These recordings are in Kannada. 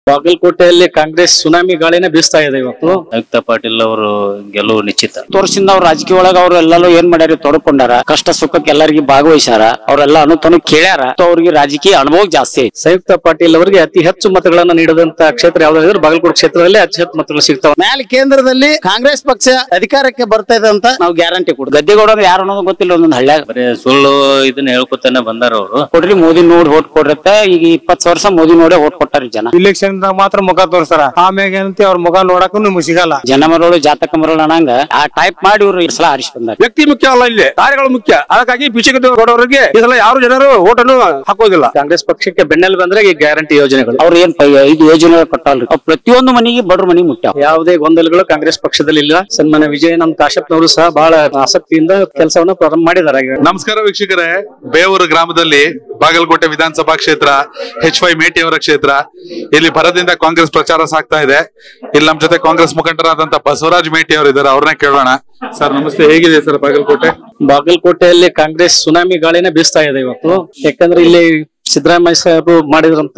ಬಾಗಲಕೋಟೆಯಲ್ಲಿ ಕಾಂಗ್ರೆಸ್ ಸುನಾಮಿ ಗಾಳಿನೇ ಬೀಸ್ತಾ ಇದೆ ಇವತ್ತು ಆಯುಕ್ತ ಪಾಟೀಲ್ ಅವರು ಗೆಲುವು ನಿಶ್ಚಿತ ವರ್ಷದಿಂದ ಅವ್ರ ರಾಜಕೀಯ ಒಳಗ ಅವ್ರ ಎಲ್ಲಾರು ಏನ್ ಮಾಡ್ಯಾರ ತೊಡ್ಕೊಂಡಾರ ಕಷ್ಟ ಸುಖಕ್ಕೆ ಎಲ್ಲರಿಗೂ ಭಾಗವಹಿಸ್ಯಾರ ಅವ್ರೆಲ್ಲ ಅನುತನು ಕೇಳ್ಯಾರ ಸೊ ಅವ್ರಿಗೆ ರಾಜಕೀಯ ಅನುಭವ ಜಾಸ್ತಿ ಐತಿ ಸಂಯುಕ್ತ ಪಾಟೀಲ್ ಅವರಿಗೆ ಅತಿ ಹೆಚ್ಚು ಮತಗಳನ್ನ ನೀಡಿದಂತ ಕ್ಷೇತ್ರ ಯಾವ್ದಾದ್ರು ಬಾಗಲಕೋಟೆ ಕ್ಷೇತ್ರದಲ್ಲಿ ಅತಿ ಹೆಚ್ಚು ಮತಗಳು ಸಿಗ್ತಾವ ಮ್ಯಾಲ ಕೇಂದ್ರದಲ್ಲಿ ಕಾಂಗ್ರೆಸ್ ಪಕ್ಷ ಅಧಿಕಾರಕ್ಕೆ ಬರ್ತಾ ಇದೆ ಅಂತ ನಾವು ಗ್ಯಾರಂಟಿ ಕೊಡ್ ಗದ್ದೆಗೌಡರು ಯಾರು ಅನ್ನೋದು ಗೊತ್ತಿಲ್ಲ ಒಂದೊಂದು ಹಳ್ಳ್ಯಾಗ ಬರೀ ಸುಳ್ಳು ಇದನ್ನ ಹೇಳ್ಕೊತಾನೆ ಬಂದಾರ ಅವರು ಕೊಡ್ರಿ ಮೋದಿ ನೋಡಿ ಓಟ್ ಕೊಡ್ರತ್ತ ಈಗ ಇಪ್ಪತ್ತು ವರ್ಷ ಮೋದಿ ನೋಡೇ ಓಟ್ ಕೊಟ್ಟಾರಿ ಜನ ಇಲೆಕ್ಷನ್ ದಾಗ ಮಾತ್ರ ಮುಖ ತೋರಿಸ್ತಾರ ಆಮ್ಯಾಗ ಏನಂತ ಅವ್ರ ಮುಖ ನೋಡಕ್ಕೂ ನಿಮ್ಗೆ ಸಿಗಲ್ಲ ಜನ ಮರಳು ಜಾತಕ ಮರಳು ಅನ್ನಂಗ ಆ ಟೈಪ್ ಮಾಡಿ ಇವ್ರು ಈ ಸಲ ಆರಿಸಿ ಬಂದಾರ ವ್ಯಕ್ತಿ ಮುಖ್ಯ ಅಲ್ಲ ಇಲ್ಲಿ ಕಾರ್ಯಗಳು ಮುಖ್ಯ ಅದಕ್ಕಾಗಿ ಗೌಡವರಿಗೆ ಈ ಸಲ ಯಾರು ಜನರು ಓಟನ್ನು ಹಾಕೋದಿಲ್ಲ ಕಾಂಗ್ರೆಸ್ ಪಕ್ಷಕ್ಕೆ ಬೆನ್ನೆಲ್ ಬಂದ್ರೆ ಈ ಗ್ಯಾರಂಟಿ ಯೋಜನೆಗಳು ಅವ್ರ ಏನ್ ಪ- ಐದು ಯೋಜನೆ ಕೊಟ್ಟಲ್ರಿ ಅವ್ರ್ ಪ್ರತಿಯೊಂದು ಮನೆಗೆ ಬಡ್ರ ಮನೆಗೆ ಮುಟ್ಟಾವ ಯಾವುದೇ ಗೊಂದಲಗಳು ಕಾಂಗ್ರೆಸ್ ಪಕ್ಷದಲ್ಲಿ ಇಲ್ಲ ಸನ್ಮಾನ್ಯ ವಿಜಯನಂದ್ ಕಾಶ್ಯಪ್ನವರು ಸಹ ಬಹಳ ಆಸಕ್ತಿಯಿಂದ ಕೆಲಸವನ್ನ ಪ್ರಾರಂಭ ಮಾಡಿದ್ದಾರೆ ನಮಸ್ಕಾರ ವೀಕ್ಷಕರೇ ಬೇವೂರು ಗ್ರಾಮದಲ್ಲಿ ಬಾಗಲಕೋಟೆ ವಿಧಾನಸಭಾ ಕ್ಷೇತ್ರ ಎಚ್ ವೈ ಮೇಟಿ ಅವರ ಕ್ಷೇತ್ರ ಇಲ್ಲಿ ಭರದಿಂದ ಕಾಂಗ್ರೆಸ್ ಪ್ರಚಾರ ಸಾಗ್ತಾ ಇದೆ ಇಲ್ಲಿ ನಮ್ ಜೊತೆ ಕಾಂಗ್ರೆಸ್ ಮುಖಂಡರಾದಂತ ಬಸವರಾಜ್ ಮೇಟಿ ಅವರು ಇದ್ದಾರೆ ಅವ್ರನ್ನ ಕೇಳೋಣ ಸರ್ ನಮಸ್ತೆ ಹೇಗಿದೆ ಸರ್ ಬಾಗಲಕೋಟೆ ಬಾಗಲಕೋಟೆಯಲ್ಲಿ ಕಾಂಗ್ರೆಸ್ ಸುನಾಮಿ ಗಾಳಿನೇ ಬೀಸ್ತಾ ಇದೆ ಇವತ್ತು ಯಾಕಂದ್ರೆ ಇಲ್ಲಿ ಸಿದ್ದರಾಮಯ್ಯ ಸಾಹೇಬರು ಮಾಡಿದಂತ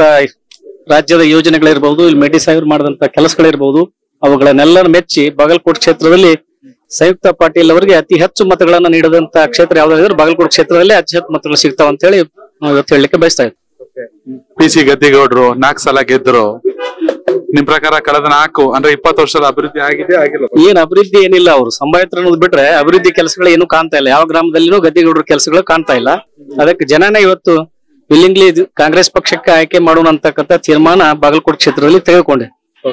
ರಾಜ್ಯದ ಯೋಜನೆಗಳಿರ್ಬಹುದು ಇಲ್ಲಿ ಮೇಟಿ ಸಾಹೇಬರು ಮಾಡಿದಂತ ಕೆಲಸಗಳಿರ್ಬಹುದು ಅವುಗಳನ್ನೆಲ್ಲ ಮೆಚ್ಚಿ ಬಾಗಲಕೋಟೆ ಕ್ಷೇತ್ರದಲ್ಲಿ ಸಂಯುಕ್ತ ಪಾಟೀಲ್ ಅವರಿಗೆ ಅತಿ ಹೆಚ್ಚು ಮತಗಳನ್ನ ನೀಡಿದಂತ ಕ್ಷೇತ್ರ ಯಾವ್ದಾದ್ರು ಬಾಗಲಕೋಟೆ ಕ್ಷೇತ್ರದಲ್ಲಿ ಅತಿ ಹೆಚ್ಚು ಮತಗಳು ಸಿಗ್ತಾವ ಅಂತ ಹೇಳಿ ನಾವು ಇವತ್ತು ಹೇಳಲಿಕ್ಕೆ ಬಯಸ್ತಾ ಇದ್ದೀವಿ ಪಿ ಸಿ ಗದ್ದಿಗೌಡರು ನಾಲ್ಕು ಸಲ ಗೆದ್ರು ನಿಮ್ ಪ್ರಕಾರ ಕಳೆದ ನಾಲ್ಕು ಅಂದ್ರೆ ಇಪ್ಪತ್ತು ವರ್ಷದ ಅಭಿವೃದ್ಧಿ ಆಗಿದೆ ಆಗಿಲ್ಲ ಏನ್ ಅಭಿವೃದ್ಧಿ ಏನಿಲ್ಲ ಅವರು ಸಂಭಾವಿತರ ಅನ್ನೋದು ಬಿಟ್ರೆ ಅಭಿವೃದ್ಧಿ ಕೆಲಸಗಳು ಏನು ಕಾಣ್ತಾ ಇಲ್ಲ ಯಾವ ಗ್ರಾಮದಲ್ಲಿನೂ ಗದ್ದಿಗೌಡರ ಕೆಲಸಗಳು ಕಾಣ್ತಾ ಇಲ್ಲ ಅದಕ್ಕೆ ಜನನೇ ಇವತ್ತು ವಿಲ್ಲಿಂಗ್ಲಿ ಕಾಂಗ್ರೆಸ್ ಪಕ್ಷಕ್ಕೆ ಆಯ್ಕೆ ಮಾಡೋಣ ಅಂತಕ್ಕಂಥ ತೀರ್ಮಾನ ಬಾಗಲಕೋಟೆ ಕ್ಷೇತ್ರದಲ್ಲಿ ತೆಗೆದುಕೊಂಡೆ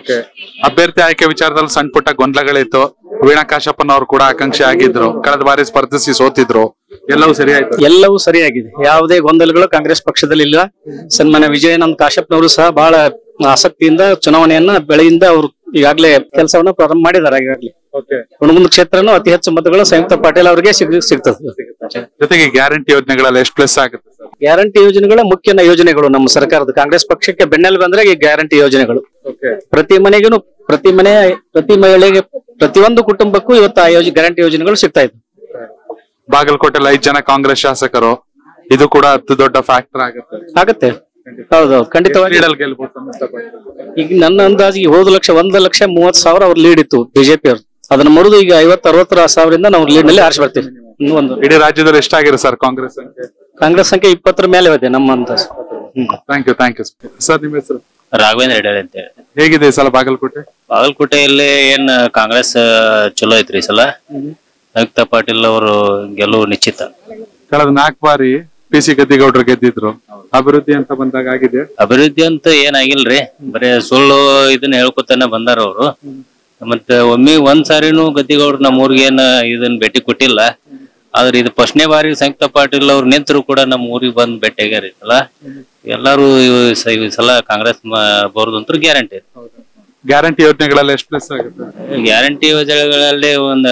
ಅಭ್ಯರ್ಥಿ ಆಯ್ಕೆ ವಿಚಾರದಲ್ಲಿ ಸಣ್ಣ ಪುಟ್ಟ ಗೊಂದಲಗಳಿತ್ತು ವೀಣಾ ಕಾಶಪ್ಪನ್ ಅವರು ಕೂಡ ಆಕಾಂಕ್ಷಿ ಆಗಿದ್ರು ಕಳೆದ ಬಾರಿ ಸ್ಪರ್ಧಿಸಿ ಸೋತಿದ್ರು ಎಲ್ಲವೂ ಸರಿ ಆಯ್ತು ಎಲ್ಲವೂ ಸರಿಯಾಗಿದೆ ಯಾವುದೇ ಗೊಂದಲಗಳು ಕಾಂಗ್ರೆಸ್ ಪಕ್ಷದಲ್ಲಿ ಇಲ್ಲ ಸನ್ಮಾನ್ಯ ವಿಜಯನಂದ್ ಕಾಶ್ಯಪ್ನವರು ಸಹ ಬಹಳ ಆಸಕ್ತಿಯಿಂದ ಚುನಾವಣೆಯನ್ನ ಬೆಳೆಯಿಂದ ಅವರು ಈಗಾಗಲೇ ಕೆಲಸವನ್ನ ಪ್ರಾರಂಭ ಮಾಡಿದ್ದಾರೆ ಈಗಾಗಲೇ ಹುಣಗುಂದ ಕ್ಷೇತ್ರನೂ ಅತಿ ಹೆಚ್ಚು ಮತಗಳು ಸಂಯುಕ್ತ ಪಾಟೀಲ್ ಅವರಿಗೆ ಸಿಗ್ ಸಿಗ್ತದೆ ಜೊತೆಗೆ ಗ್ಯಾರಂಟಿ ಯೋಜನೆಗಳಲ್ಲಿ ಎಷ್ಟು ಪ್ಲಸ್ ಆಗುತ್ತೆ ಸರ್ ಗ್ಯಾರಂಟಿ ಯೋಜನೆಗಳ ಮುಖ್ಯ ಯೋಜನೆಗಳು ನಮ್ಮ ಸರ್ಕಾರದ ಕಾಂಗ್ರೆಸ್ ಪಕ್ಷಕ್ಕೆ ಬೆನ್ನೆಲು ಬಂದ್ರೆ ಈ ಗ್ಯಾರಂಟಿ ಯೋಜನೆಗಳು ಪ್ರತಿ ಮನೆಗೂ ಪ್ರತಿ ಮನೆ ಪ್ರತಿ ಮಹಿಳೆಗೆ ಪ್ರತಿಯೊಂದು ಕುಟುಂಬಕ್ಕೂ ಇವತ್ತು ಆ ಯೋಜನೆ ಗ್ಯಾರಂಟಿ ಯೋಜನೆಗಳು ಸಿಗ್ತಾ ಇದ್ವು ಬಾಗಲಕೋಟೆಯಲ್ಲಿ ಐದು ಜನ ಕಾಂಗ್ರೆಸ್ ಶಾಸಕರು ಇದು ಕೂಡ ಅತಿ ದೊಡ್ಡ ಫ್ಯಾಕ್ಟರ್ ಆಗುತ್ತೆ ಆಗತ್ತೆ ಹೌದೌದು ಖಂಡಿತವಾಗಿ ಲೀಡಲ್ಲಿ ಗೆಲ್ಬೋದು ಅಂತ ಇಷ್ಟಪಡ್ತೀನಿ. ಈಗ ನನ್ನ ಅಂದಾಜಿಗೆ ಹೋದ ಲಕ್ಷ ಒಂದ್ ಲಕ್ಷ ಮೂವತ್ ಸಾವಿರ ಅವ್ರ ಲೀಡ್ ಇತ್ತು ಬಿಜೆಪಿ ಅವ್ರು ಅದನ್ನ ಮುರಿದು ಈಗ ಐವತ್ತು ಅರವತ್ತರ ಸಾವಿರದಿಂದ ನಾವು ಲೀಡ್ ನಲ್ಲಿ ಆರಿಸಿ ಬರ್ತೀವಿ ಇನ್ನೂ ಒಂದು ಇಡೀ ರಾಜ್ಯದಲ್ಲಿ ಎಷ್ಟಾಗಿದೆ ಸರ್ ಕಾಂಗ್ರೆಸ್ ಸಂಖ್ಯೆ ಕಾಂಗ್ರೆಸ್ ಸಂಖ್ಯೆ ಇಪ್ಪತ್ತರ ಮೇಲೆ ಇದೆ ನಮ್ಮ ಅಂದಾಜು ಹ್ಮ್. Thank you thank you sir ನಿಮ್ಮ ಹೆಸರು ರಾಘವೇಂದ್ರ ಹೆಡೇಳಿ ಅಂತ ಹೇಳಿ ಹೇಗಿದೆ ಈ ಸಲ ಬಾಗಲಕೋಟೆ ಬಾಗಲಕೋಟೆಯಲ್ಲಿ ಏನ್ ಕಾಂಗ್ರೆಸ್ ಚಲೋ ಐತ್ರಿ ಈ ಸಲ ಆಯುಕ್ತ ಪಾಟೀಲ್ ಅವರು ಗೆಲುವು ನಿಶ್ಚಿತ ಕಳೆದ ನಾಲ್ಕು ಬಾರಿ ಪಿ ಸಿ ಗದ್ದಿಗೌಡರು ಗೆದ್ದಿದ್ರು ಅಭಿವೃದ್ಧಿ ಅಂತ ಬಂದಾಗ ಆಗಿದೆ ಅಭಿವೃದ್ಧಿ ಅಂತ ಏನಾಗಿಲ್ರಿ ಬರೀ ಸುಳ್ಳು ಇದನ್ನ ಹೇಳ್ಕೊತಾನೆ ಬಂದಾರ ಅವರು ಮತ್ತೆ ಒಮ್ಮೆ ಒಂದ್ ಸಾರಿನೂ ಗದ್ದಿಗೌಡ್ರು ನಮ್ಮ ಊರಿಗೆ ಏನ್ ಇದನ್ನ ಭೇಟಿ ಕೊಟ್ಟಿಲ್ಲ ಆದ್ರೆ ಇದು ಫಸ್ಟ್ನೇ ಬಾರಿ ಸಂಯುಕ್ತ ಪಾಟೀಲ್ ಅವ್ರು ನಿಂತರು ಕೂಡ ನಮ್ಮ ಊರಿಗೆ ಬಂದ್ ಭೇಟಿ ಆಗ್ಯಾರ ಈ ಸಲ ಎಲ್ಲಾರು ಈ ಸ- ಈ ಸಲ ಕಾಂಗ್ರೆಸ್ ಬರೋದಂತೂ ಗ್ಯಾರಂಟಿ ಗ್ಯಾರಂಟಿ ಯೋಜನೆಗಳೆಲ್ಲ ಎಷ್ಟು ಪ್ಲಸ್ ಆಗುತ್ತೆ ಗ್ಯಾರಂಟಿ ಯೋಜನೆಗಳಲ್ಲಿ ಒಂದು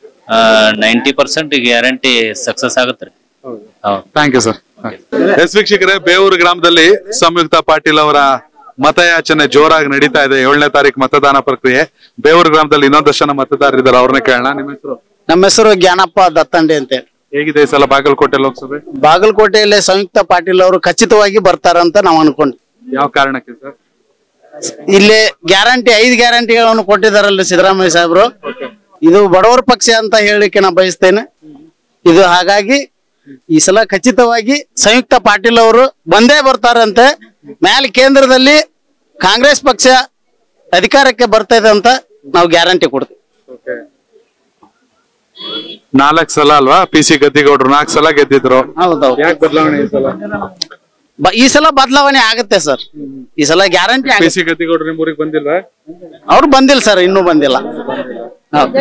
ನೈಂಟಿ ಪರ್ಸೆಂಟ್ ಗ್ಯಾರಂಟಿ ಸಕ್ಸಸ್ ಆಗುತ್ತೆ ಹೌದು ಥ್ಯಾಂಕ್ ಯು ಸರ್ ಎಸ್ ವೀಕ್ಷಕರೇ ಬೇವೂರು ಗ್ರಾಮದಲ್ಲಿ ಸಂಯುಕ್ತ ಪಾಟೀಲ್ ಅವರ ಮತಯಾಚನೆ ಜೋರಾಗಿ ನಡೀತಾ ಇದೆ ಏಳನೇ ತಾರೀಕು ಮತದಾನ ಪ್ರಕ್ರಿಯೆ ಬೇವೂರು ಗ್ರಾಮದಲ್ಲಿ ಇನ್ನೊಂದಷ್ಟು ಜನ ಮತದಾರರಿದ್ದಾರೆ ಅವ್ರನ್ನ ಕೇಳೋಣ ನಿಮ್ಮ ಹೆಸರು ನಮ್ಮ ಹೆಸರು ಜ್ಞಾನಪ್ಪ ದತ್ತಂಡೆ ಅಂತ ಹೇಳಿ ಹೇಗಿದೆ ಈ ಸಲ ಬಾಗಲಕೋಟೆ ಲೋಕಸಭೆ ಬಾಗಲಕೋಟೆಯಲ್ಲಿ ಸಂಯುಕ್ತ ಪಾಟೀಲ್ ಅವರು ಖಚಿತವಾಗಿ ಬರ್ತಾರಂತ ನಾವು ಅನ್ಕೊಂಡ್ವಿ ಯಾವ ಕಾರಣಕ್ಕೆ ಸರ್ ಇಲ್ಲಿ ಗ್ಯಾರಂಟಿ ಐದು ಗ್ಯಾರಂಟಿಗಳನ್ನು ಕೊಟ್ಟಿದಾರಲ್ಲ ಸಿದ್ದರಾಮಯ್ಯ ಸಾಹೇಬರು ಇದು ಬಡವರ ಪಕ್ಷ ಅಂತ ಹೇಳಿಕೆ ನಾ ಬಯಸ್ತೇನೆ ಇದು ಹಾಗಾಗಿ ಈ ಸಲ ಖಚಿತವಾಗಿ ಸಂಯುಕ್ತ ಪಾಟೀಲ್ ಅವರು ಬಂದೇ ಬರ್ತಾರಂತೆ ಮ್ಯಾಲ ಕೇಂದ್ರದಲ್ಲಿ ಕಾಂಗ್ರೆಸ್ ಪಕ್ಷ ಅಧಿಕಾರಕ್ಕೆ ಬರ್ತಾ ಇದೆ ಅಂತ ನಾವು ಗ್ಯಾರಂಟಿ ಕೊಡ್ತೀವಿ ನಾಲ್ಕು ಸಲ ಅಲ್ವಾ ಪಿ ಸಿ ಗದ್ದಿಗೌಡರು ನಾಲ್ಕು ಸಲ ಗೆದ್ದಿದ್ರು ಹೌದೌದು ಯಾಕೆ ಬದಲಾವಣೆ ಈ ಸಲ ಬ- ಈ ಸಲ ಬದಲಾವಣೆ ಆಗುತ್ತೆ ಸರ್ ಈ ಸಲ ಗ್ಯಾರಂಟಿ ಪಿ ಸಿ ಗದ್ದಿಗೌಡರು ನಿಮ್ಮ ಊರಿಗೆ ಬಂದಿಲ್ಲ ಅವ್ರು ಬಂದಿಲ್ಲ ಸರ್ ಇನ್ನೂ ಬಂದಿಲ್ಲ ಹೌದು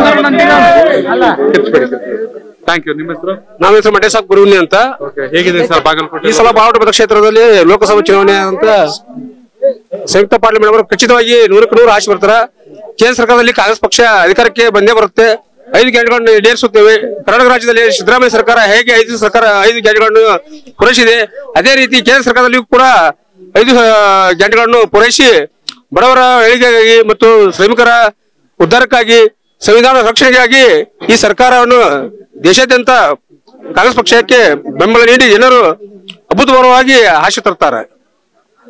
ಥ್ಯಾಂಕ್ ಯು ನಿಮ್ಮ ಹೆಸರು ನಮ್ಮ ಹೆಸರು ಮಟೇಶ್ ಗುರುವಿನಿ ಅಂತ ಹೇಗಿದೆ ಸರ್ ಬಾಗಲಕೋಟೆ ಈ ಸಲ ಬಾವುಟ ಮತಕ್ಷೇತ್ರದಲ್ಲಿ ಲೋಕಸಭಾ ಚುನಾವಣೆ ಅಂತ ಸಂಯುಕ್ತ ಪಾರ್ಲಿಮೆಂಟ್ ಅವರು ಖಚಿತವಾಗಿ ನೂರಕ್ಕೆ ನೂರು ಆಶೆ ಬರ್ತಾರ ಕೇಂದ್ರ ಸರ್ಕಾರದಲ್ಲಿ ಕಾಂಗ್ರೆಸ್ ಪಕ್ಷ ಅಧಿಕಾರಕ್ಕೆ ಬಂದೇ ಬರುತ್ತೆ ಐದು ಗ್ಯಾರಂಟಿಗಳನ್ನು ಈಡೇರಿಸುತ್ತೇವೆ ಕರ್ನಾಟಕ ರಾಜ್ಯದಲ್ಲಿ ಸಿದ್ದರಾಮಯ್ಯ ಸರ್ಕಾರ ಹೇಗೆ ಐದು ಸರ್ಕಾರ ಐದು ಗ್ಯಾರಂಟಿಗಳನ್ನು ಪೂರೈಸಿದೆ ಅದೇ ರೀತಿ ಕೇಂದ್ರ ಸರ್ಕಾರದಲ್ಲಿಯೂ ಕೂಡ ಐದು ಆ, ಗ್ಯಾರಂಟಿಗಳನ್ನು ಪೂರೈಸಿ ಬಡವರ ಏಳಿಗೆಗಾಗಿ ಮತ್ತು ಶ್ರಮಿಕರ ಉದ್ಧಾರಕ್ಕಾಗಿ ಸಂವಿಧಾನ ರಕ್ಷಣೆಗಾಗಿ ಈ ಸರ್ಕಾರವನ್ನು ದೇಶಾದ್ಯಂತ ಕಾಂಗ್ರೆಸ್ ಪಕ್ಷಕ್ಕೆ ಬೆಂಬಲ ನೀಡಿ ಜನರು ಅಭೂತಪೂರ್ವವಾಗಿ ಆಶೆ ತರ್ತಾರೆ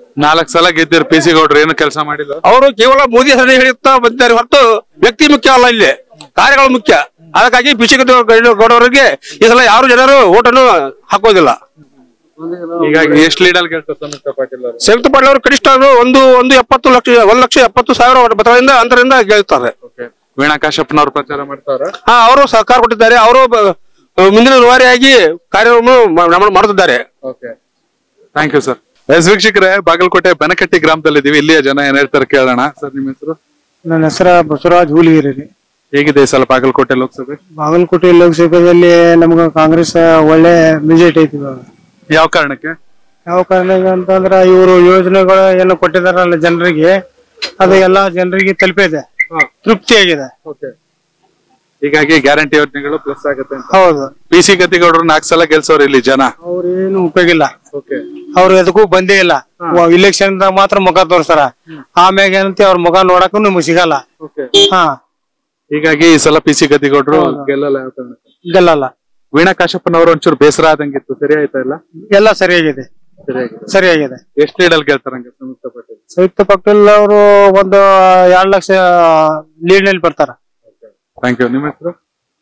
ನಾಲ್ಕು ಸಲ ಗೆದ್ದಿರ್ ಪಿ ಸಿ ಗೌಡ್ರು ಏನು ಕೆಲಸ ಮಾಡಿಲ್ಲ ಅವರು ಕೇವಲ ಮೋದಿ ಹೆಸರು ಹೇಳುತ್ತಾ ಬಂದಿದ್ದಾರೆ ಹೊರತು ವ್ಯಕ್ತಿ ಮುಖ್ಯ ಅಲ್ಲ ಇಲ್ಲಿ ಕಾರ್ಯಗಳು ಮುಖ್ಯ ಅದಕ್ಕಾಗಿ ಬಿಸಿ ಗೌಡವರಿಗೆ ಈ ಸಲ ಯಾರು ಜನರು ಓಟನ್ನು ಹಾಕೋದಿಲ್ಲ ಹೀಗಾಗಿ ಎಷ್ಟು ಲೀಡಲ್ಲಿ ಗೆಲ್ತಾರೆ ಸಂಯುಕ್ತ ಪಾಟೀಲ್ ಅವರು ಸಂಯುಕ್ತ ಪಾಟೀಲ್ ಅವರು ಕನಿಷ್ಠ ಅಂದ್ರೆ ಒಂದು ಒಂದು ಎಪ್ಪತ್ತು ಲಕ್ಷ ಒಂದ್ ಲಕ್ಷ ಎಪ್ಪತ್ತು ಸಾವಿರ ಮತಗಳಿಂದ ಅಂತರಿಂದ ಗೆಲ್ತಾರೆ ವೀಣಾ ಕಾಶಪ್ಪನವ್ರು ಪ್ರಚಾರ ಮಾಡ್ತಾರ ಹಾ ಅವರು ಸಹಕಾರ ಕೊಟ್ಟಿದ್ದಾರೆ ಅವರು ಬ- ಮುಂದಿನ ರೂವಾರಿಯಾಗಿ ಕಾರ್ಯವನ್ನು ಮಾ- ಮಾಡುತ್ತಿದ್ದಾರೆ okay thank you sir yes ವೀಕ್ಷಕರೇ ಬಾಗಲಕೋಟೆ ಬನಕಟ್ಟಿ ಗ್ರಾಮದಲ್ಲಿದ್ದೀವಿ ಇಲ್ಲಿಯ ಜನ ಏನ್ ಹೇಳ್ತಾರೆ ಕೇಳೋಣ ಸರ್ ನಿಮ್ಮ ಹೆಸರು ನನ್ನ ಹೆಸರ ಬಸವರಾಜ್ ಹೂಲಿಗಿರಿ ರೀ ಹೇಗಿದೆ ಈ ಸಲ ಬಾಗಲಕೋಟೆ ಲೋಕಸಭೆ ಬಾಗಲಕೋಟೆ ಲೋಕಸಭೆಯಲ್ಲಿ ನಮ್ಗೆ ಕಾಂಗ್ರೆಸ್ ಒಳ್ಳೆ ಮೆಜಾರಿಟಿ ಐತಿ ಇವಾಗ ಯಾವ ಕಾರಣಕ್ಕೆ ಯಾವ ಕಾರಣಕ್ಕೆ ಅಂತಂದ್ರ ಇವರು ಯೋಜನೆಗಳು ಏನು ಕೊಟ್ಟಿದಾರಲ್ಲ ಜನರಿಗೆ ಅದು ಎಲ್ಲಾ ಜನರಿಗೆ ತಲುಪಿದೆ ತೃಪ್ತಿ ಆಗಿದೆ ಹೀಗಾಗಿ ಗ್ಯಾರಂಟಿ ಯೋಜನೆಗಳು ಪ್ಲಸ್ ಆಗುತ್ತೆ ಅಂತ ಹೌದು ಪಿ ಸಿ ಗದ್ದಿಗೌಡರು ನಾಲ್ಕು ಸಲ ಗೆಲ್ಸೋರು ಇಲ್ಲಿ ಜನ ಅವ್ರೇನು ಉಪಯೋಗ ಇಲ್ಲ ಓಕೆ ಅವ್ರು ಎದಕ್ಕೂ ಬಂದೇ ಇಲ್ಲ ಇಲೆಕ್ಷನ್ ಮಾತ್ರ ಮುಖ ತೋರಿಸ್ತಾರ ಆಮ್ಯಾಗ ಏನಂತ ಅವ್ರ ಮುಖ ನೋಡಕ್ಕೂ ನಿಮ್ಗೆ ಸಿಗಲ್ಲ ಓಕೆ ಹಾ ಹೀಗಾಗಿ ಈ ಸಲ ಪಿ ಸಿ ಗದ್ದಿಗೌಡರು ಗೆಲ್ಲಲ್ಲ ಯಾವ ಕಾರಣಕ್ಕೆ ಗೆಲ್ಲಲ್ಲ ವೀಣಾ ಕಾಶಪ್ಪನವರು ಒಂಚೂರು ಬೇಸರ ಆದಂಗಿತ್ತು ಸರಿ ಆಯ್ತಾ ಇಲ್ಲ ಎಲ್ಲ ಸರಿಯಾಗಿದೆ ಸರಿಯಾಗಿದೆ ಸರಿಯಾಗಿದೆ ಎಷ್ಟು ಲೀಡಲ್ಲಿ ಗೆಲ್ತಾರಂಗೆ ಸಂಯುಕ್ತ ಪಾಟೀಲ್ ಸಂಯುಕ್ತ ಪಟೇಲ್ ಅವರು ಒಂದು ಎರಡ್ ಲಕ್ಷ ಲೀಡ್ ನಲ್ಲಿ ಬರ್ತಾರ ಥ್ಯಾಂಕ್ ಯು ನಿಮ್ಮ ಹೆಸರು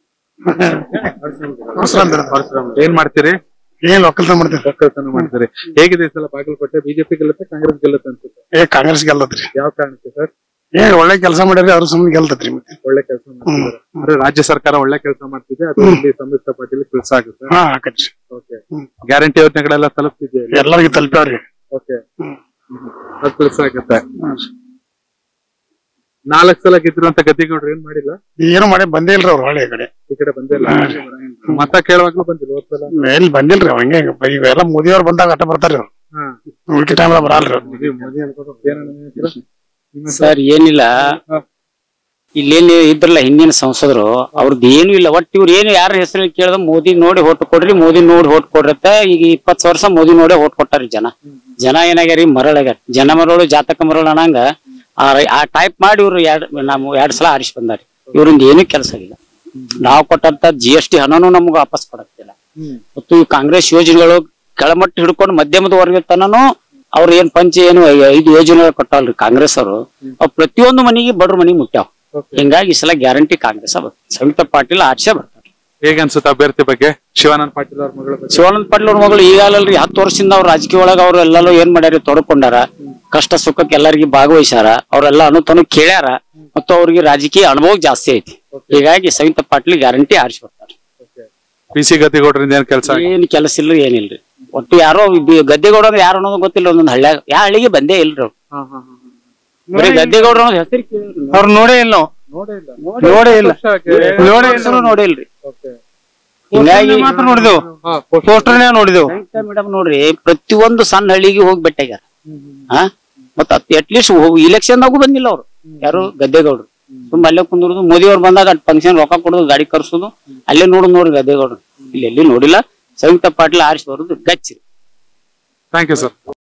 ಏನ್ ಮಾಡ್ತೀರಿ ಏನ್ ಒಕ್ಕಲ್ತನ ಮಾಡ್ತೀವಿ ಒಕ್ಕಲ್ತನ ಮಾಡ್ತೀರಿ ಹೇಗಿದೆ ಈ ಸಲ ಬಾಗಲಕೋಟೆ ಬಿಜೆಪಿ ಗೆಲ್ಲುತ್ತೆ ಕಾಂಗ್ರೆಸ್ ಗೆಲ್ಲುತ್ತೆ ಅನ್ಸುತ್ತೆ ಏ ಕಾಂಗ್ರೆಸ್ ಗೆಲ್ಲತ್ರಿ ಯಾವ ಕಾರಣಕ್ಕೆ ಸರ್ ಏನ್ ಒಳ್ಳೆ ಕೆಲಸ ಮಾಡ್ಯಾರ ಅವ್ರ ಸುಮ್ಮನೆ ಗೆಲ್ತತ್ರಿ ಮತ್ತೆ ಒಳ್ಳೆ ಕೆಲಸ ಮಾಡ್ತಿದ್ದಾರೆ ಅಂದ್ರೆ ರಾಜ್ಯ ಸರ್ಕಾರ ಒಳ್ಳೆ ಕೆಲಸ ಮಾಡ್ತಿದೆ ಅದು ಇಲ್ಲಿ ಸಂಯುಕ್ತ ಪಾಟೀಲ್ ಕೆಲಸ ಆಗುತ್ತೆ ಹಾ ಆಕತ್ರಿ ಓಕೆ ಗ್ಯಾರಂಟಿ ಯೋಜನೆಗಳೆಲ್ಲ ತಲುಪ್ತಿದೆ ಎಲ್ಲರಿಗೂ ತಲುಪ್ಯಾವ್ರಿ ಓಕೆ ಅದು ಕೆಲಸ ಆಗುತ್ತೆ ನಾಲ್ಕು ಸಲ ಗೆದ್ದಿರುವಂತ ಗದ್ದಿಗೌಡ್ರು ಏನ್ ಮಾಡಿಲ್ಲ ಏನು ಮಾಡಿ ಬಂದೇ ಇಲ್ರಿ ಅವ್ರು ಹೊಳೆ ಕಡೆ ಈ ಕಡೆ ಬಂದಿಲ್ಲ ಮತ ಕೇಳುವಾಗ್ಲೂ ಬಂದಿಲ್ಲ ಹೋದ್ ಸಲ ಎಲ್ಲಿ ಬಂದಿಲ್ರಿ ಅವ್ ಹಂಗೆ ಈಗ ಎಲ್ಲ ಮೋದಿ ಅವ್ರು ಬಂದಾಗ ಅಟ್ಟ ಬರ್ತಾರ್ರಿ ಅವ್ರು ಹಾ ಉಳ್ಕಿ ಟೈಮ್ ಬರಲ್ರಿ ಅವ್ರು. ಮೋದಿ ಮೋದಿ ಅನ್ಕೊಂಡು ಏನಣ್ಣ ನಿಮ್ಮ ಹೆಸರು? ಸರ್ ಏನಿಲ್ಲ ಇಲ್ಲೇನು ಇದ್ರಲ್ಲ ಹಿಂದಿನ ಸಂಸದರು ಅವ್ರದ್ದು ಏನು ಇಲ್ಲ ಒಟ್ಟು ಇವ್ರು ಏನು ಯಾರ ಹೆಸರು ಕೇಳಿದ ಮೋದಿ ನೋಡಿ ಓಟ್ ಕೊಡ್ರಿ ಮೋದಿ ನೋಡಿ ಓಟ್ ಕೊಡ್ರತ್ತ ಈಗ ಇಪ್ಪತ್ತು ವರ್ಷ ಮೋದಿ ನೋಡಿ ಓಟ್ ಕೊಟ್ಟಾರಿ ಜನ ಜನ ಏನಾಗ್ಯಾರಿ ಮರಳಾಗ್ಯಾರ ಜನ ಮರಳು ಜಾತಕ ಮರಳು ಅನ್ನಂಗ ಆ ರೈ- ಆ ಟೈಪ್ ಮಾಡಿ ಇವ್ರು ಎರಡ್ ನಾವು ಎರಡ್ ಸಲ ಆರಿಸಿ ಬಂದಾರಿ ಇವ್ರಿಂದ ಏನು ಕೆಲಸ ಇಲ್ಲ ನಾವು ಕೊಟ್ಟಂತ ಜಿ ಎಸ್ ಟಿ ಹಣನೂ ನಮ್ಗೆ ವಾಪಸ್ ಕೊಡಕ್ತಿಲ್ಲ ಮತ್ತು ಈ ಕಾಂಗ್ರೆಸ್ ಯೋಜನೆಗಳು ಕೆಳಮಟ್ಟ ಹಿಡ್ಕೊಂಡು ಮಧ್ಯಮದ ವರ್ಗ ತನನು ಅವ್ರ ಏನ್ ಪಂಚ ಏನು ಐದು ಯೋಜನೆಗಳು ಕೊಟ್ಟಲ್ರಿ ಕಾಂಗ್ರೆಸ್ ಅವರು ಅವ್ ಪ್ರತಿಯೊಂದು ಮನೆಗೆ ಬಡ್ರ ಮನೆಗೆ ಮುಟ್ಟಾವ್ ಹಿಂಗಾಗಿ ಈ ಸಲ ಗ್ಯಾರಂಟಿ ಕಾಂಗ್ರೆಸ್ ಅವ ಸಂಯುಕ್ತ ಪಾಟೀಲ್ ಆರ್ಸೆ ಬರ್ತಾರೆ ಹೇಗೆ ಅನ್ಸುತ್ತೆ ಅಭ್ಯರ್ಥಿ ಬಗ್ಗೆ ಶಿವಾನಂದ್ ಪಾಟೀಲ್ ಅವ್ರ ಮಗಳ ಬಗ್ಗೆ ಶಿವಾನಂದ ಪಾಟೀಲ್ ಅವ್ರ ಮಗಳು ಈಗಾಗಲ್ರಿ ಹತ್ತು ವರ್ಷದಿಂದ ಅವ್ರ ರಾಜಕೀಯ ಒಳಗ ಅವ್ರು ಎಲ್ಲರೂ ಏನ್ ಮಾಡ್ಯಾರ ತೊಡ್ಕೊಂಡಾರ ಕಷ್ಟ ಸುಖಕ್ಕೆ ಎಲ್ಲರಿಗೆ ಭಾಗವಹಿಸ್ಯಾರ ಅವ್ರೆಲ್ಲ ಅನುತನು ಕೇಳ್ಯಾರ ಮತ್ತು ಅವ್ರಿಗೆ ರಾಜಕೀಯ ಅನುಭವ ಜಾಸ್ತಿ ಐತಿ ಹೀಗಾಗಿ ಸಂಯುಕ್ತ ಪಾಟೀಲ್ ಗ್ಯಾರಂಟಿ ಆರಿಸಿ ಬರ್ತಾರೆ ಪಿ ಸಿ ಗದ್ದಿಗೌಡರಿಂದ ಏನ್ ಕೆಲಸ ಏನ್ ಕೆಲಸ ಇಲ್ರಿ ಏನಿಲ್ರಿ ಒಟ್ಟು ಯಾರೋ ಬಿ- ಗದ್ದೆಗೌಡ ಅಂದ್ರೆ ಯಾರು ಅನ್ನೋದು ಗೊತ್ತಿಲ್ಲ ಒಂದೊಂದು ಹಳ್ಳ್ಯಾಗ ಯಾವ ಹಳ್ಳಿಗೆ ಬಂದೇ ಇಲ್ರಿ ಅವ್ರು ಬರೀ ಗದ್ದೆಗೌಡ್ರ ಅನ್ನೋದು ಹೆಸರು ಅವ್ರು ನೋಡೇ ಇಲ್ಲ ನಾವು ನೋಡೇ ಇಲ್ಲ ನೋಡೇ ಇಲ್ಲ ನೋಡೇ ಇಲ್ರಿ ಹಿಂಗಾಗಿ ಹಿಂಗಾಗಿ ಮಾತ್ರ ನೋಡಿದೆವು ಪೋಸ್ಟರ್ನೇ ನೋಡಿದೆವು ಮೇಡಮ್ ನೋಡ್ರಿ ಪ್ರತಿಯೊಂದು ಸಣ್ಣ ಹಳ್ಳಿಗೆ ಹೋಗಿ ಬೆಟ್ಟಾಗ್ಯಾರ ಹಾ ಮತ್ತ ಅಟ್ಲೀಸ್ಟ್ ಇಲೆಕ್ಷನ್ದಾಗೂ ಬಂದಿಲ್ಲ ಅವ್ರು ಯಾರು ಗದ್ದೆಗೌಡ್ರು ಸುಮ್ಮ ಅಲ್ಲೇ ಕುಂದಿರೋದು ಮೋದಿ ಅವ್ರು ಬಂದಾಗ ಫಂಕ್ಷನ್ ರೊಕ್ಕ ಕೊಡೋದು ಗಾಡಿ ಕರ್ಸೋದು ಅಲ್ಲೇ ನೋಡೋದು ನೋಡ್ರಿ ಗದ್ದೆಗೌಡ್ರು ಇಲ್ಲಿ ಎಲ್ಲಿ ನೋಡಿಲ್ಲ ಸಂಯುಕ್ತ ಪಾಟೀಲ್ ಆರಿಸಿ ಬರೋದು ಗಚ್ಚಿ ಥ್ಯಾಂಕ್ ಯು ಸರ್